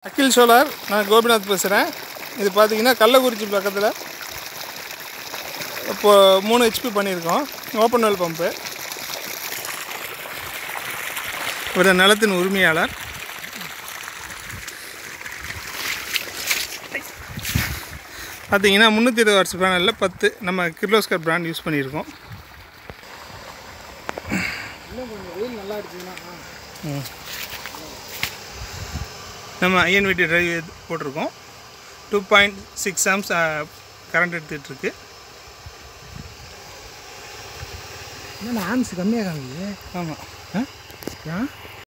அகில் solar நான் கோபிநாத் பேசுகிறேன் இது பார்த்தீங்கன்னா கள்ளக்குறிச்சி பக்கத்தில் இப்போ மூணு ஹெச்பி பண்ணியிருக்கோம் ஓப்பன் வெல் பம்பு ஒரு நிலத்தின் உரிமையாளர் பார்த்தீங்கன்னா முந்நூற்றி இருபது வாட்ஸ் பேனலில் பத்து நம்ம கிர்லோஸ்கர் பிராண்ட் யூஸ் பண்ணியிருக்கோம் நம்ம ஐஎன்விடி டிரைவ் போட்டிருக்கோம் two point six amps current எடுத்துகிட்ருக்கு என்ன ஆம்ஸ் கம்மியாக காமிக்குது ஆமாம் ஆ ஏன்